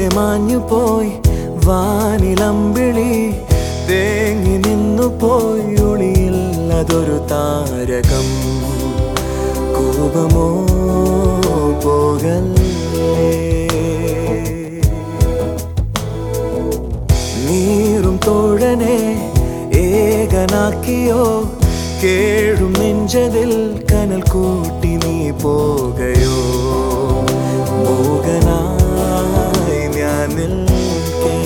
മാഞ്ഞു പോയി വാനിലമ്പിളി തേങ്ങി നിന്നു പോയി ഒളിയില്ലതൊരു താരകം കോപമോ പോകല്ലേ നീറും തോഴനെ ഏകനാക്കിയോ കേഴും നെഞ്ചതിൽ കനൽ കൂട്ടി നീ പോകയോ മോകനായി ഞാൻ നിൽക്കേ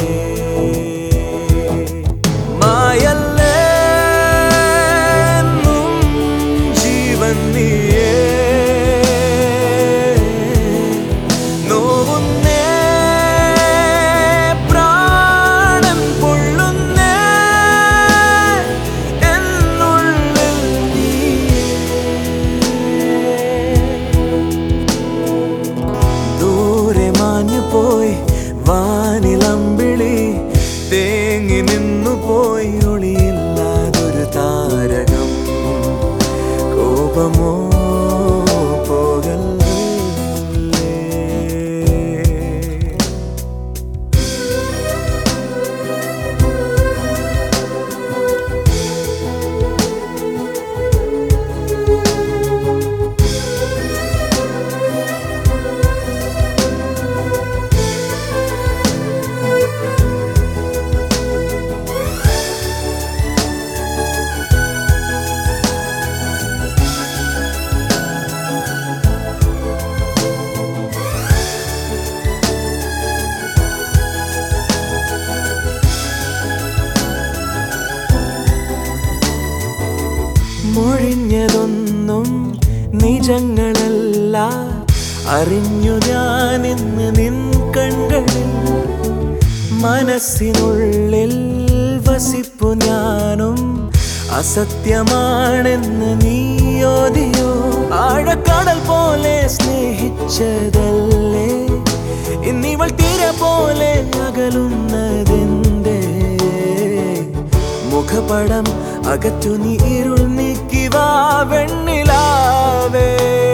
മായല്ലേ എന്നും ജീവൻ നീയേ നോവുന്നേ പ്രാണൻ പൊള്ളുന്നേ എന്നുള്ളിൽ നീയേ ദൂരെ മാഞ്ഞു പോയി വാനിലമ്പിളി തേങ്ങി നിന്നു പോയി ഒളിയില്ലാതൊരു താരകം കോപമോ പോകല്ലേ മൊഴിഞ്ഞതൊന്നും നിജങ്ങളല്ല അറിഞ്ഞു ഞാനിന്ന് നിൻ കൺകളിൽ മനസ്സിനുള്ളിൽ വസിപ്പു ഞാനും അസത്യമാണെന്ന് നീയോതിയോ ആഴക്കടൽ പോലെ സ്നേഹിച്ചതല്ലേ ഇന്നിവൾ തീര പോലെ അകലുന്നതെന്തേ മുഖപടം അകറ്റു നീ ഇരുൾ നീക്കിവാ വെണ്ണിലാവേ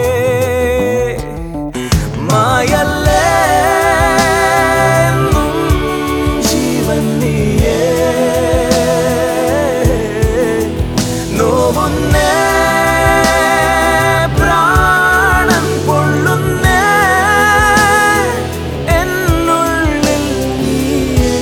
മായല്ലേ എന്നും ജീവൻ നീയേ നോവുന്നേ പ്രാണൻ പൊള്ളുന്നേ എന്നുള്ളിൽ നീയേ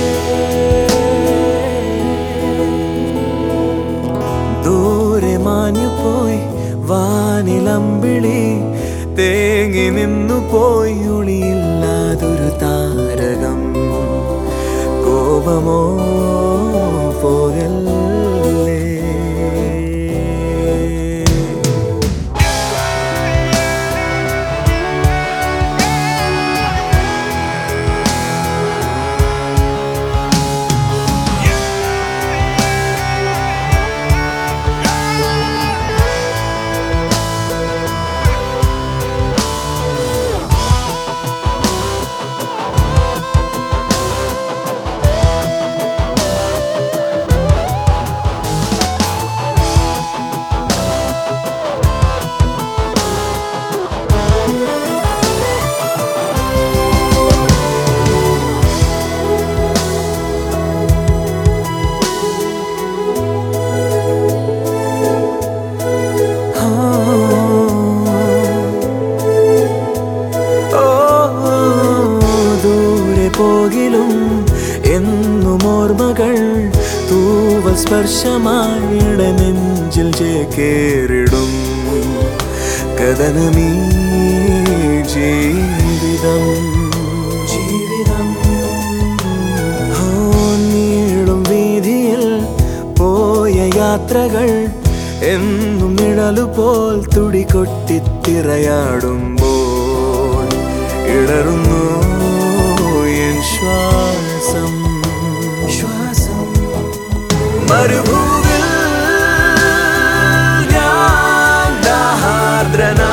ദൂരെ മാഞ്ഞു പോയി വാനിലമ്പിളി തേങ്ങി നിന്നു പോയി ഒളിയില്ലാതൊരു താരകം കോപമോ പോകല്ലേ ഓ, ദൂരെ പോകിലും എന്നും ഓർമ്മകൾ തൂവൽ സ്പർശമായിട നെഞ്ചിൽ ചേക്കേറിടും കഥനമീ ജീവിതം ജീവിതം ഓ നീളും വീതിയിൽ പോയ യാത്രകൾ എന്നും നിഴലുപോൽ തുടികൊട്ടിത്തിറയാടുമ്പോൾ ഇടറുന്നു എൻ ശ്വാസം ശ്വാസം മരുഭൂവിൽ ഞാൻ ദാഹാർദ്രനാ